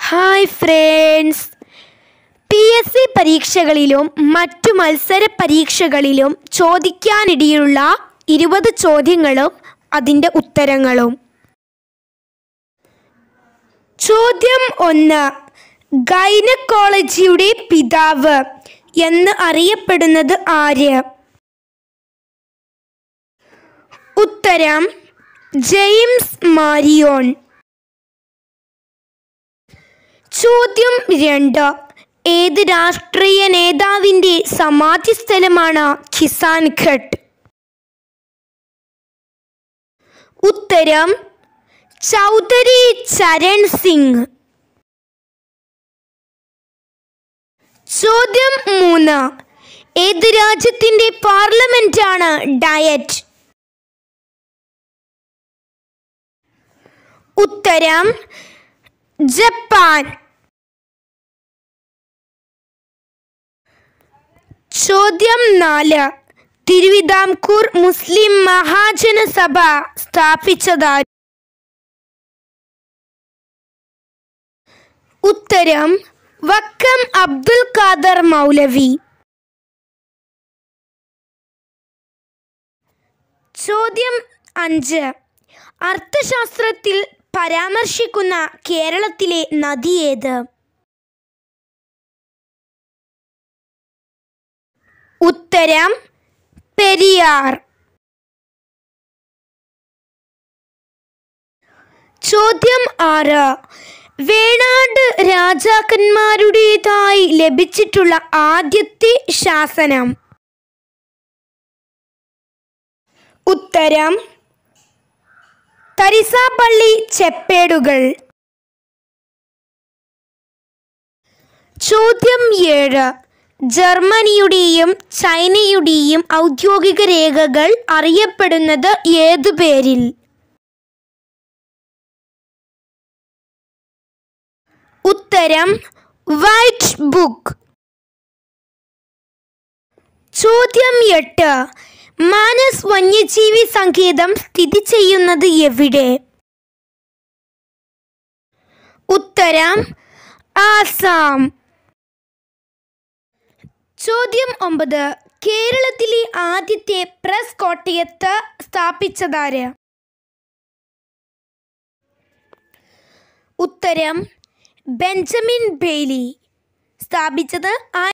hi friends P S C പരീക്ഷകളിലും മറ്റു മത്സര പരീക്ഷകളിലും ചോദിക്കാനിടയുള്ള ഇരുപത് ചോദ്യങ്ങളും അതിൻ്റെ ഉത്തരങ്ങളും ചോദ്യം ഒന്ന് ഗൈനക്കോളജിയുടെ പിതാവ് എന്ന് അറിയപ്പെടുന്നത് ആര് ഉത്തരം ജെയിംസ് മാരിയോൺ ചോദ്യം രണ്ട് ഏത് രാഷ്ട്രീയ നേതാവിൻ്റെ സമാധി സ്ഥലമാണ് കിസാൻ ഘട്ട് ഉത്തരം ചൗധരി ചരൺ സിംഗ് ചോദ്യം മൂന്ന് ഏത് രാജ്യത്തിൻ്റെ പാർലമെന്റാണ് ഡയറ്റ് ഉത്തരം ജപ്പാൻ ചോദ്യം നാല് തിരുവിതാംകൂർ മുസ്ലിം മഹാജന സഭ സ്ഥാപിച്ചതാര് ഉത്തരം വക്കം അബ്ദുൽ ഖാദർ മൗലവി ചോദ്യം അഞ്ച് അർത്ഥശാസ്ത്രത്തിൽ പരാമർശിക്കുന്ന കേരളത്തിലെ നദി ഏത് ഉത്തരം പെരിയാർ ചോദ്യം ആറ് വേണാട് രാജാക്കന്മാരുടേതായി ലഭിച്ചിട്ടുള്ള ആദ്യത്തെ ശാസനം ഉത്തരം തരിസാപ്പള്ളി ചെപ്പേടുകൾ ചോദ്യം ഏഴ് ജർമ്മനിയുടെയും ചൈനയുടെയും ഔദ്യോഗിക രേഖകൾ അറിയപ്പെടുന്നത് ഏതു പേരിൽ ഉത്തരം വൈറ്റ് ബുക്ക് ചോദ്യം എട്ട് മാനസ് വന്യജീവി സങ്കേതം സ്ഥിതി ചെയ്യുന്നത് എവിടെ ഉത്തരം ആസാം ചോദ്യം ഒമ്പത് കേരളത്തിലെ ആദ്യത്തെ പ്രസ് കോട്ടയത്ത് സ്ഥാപിച്ചതാര് ഉത്തരം ബെഞ്ചമിൻ ബെയ്ലി സ്ഥാപിച്ചത്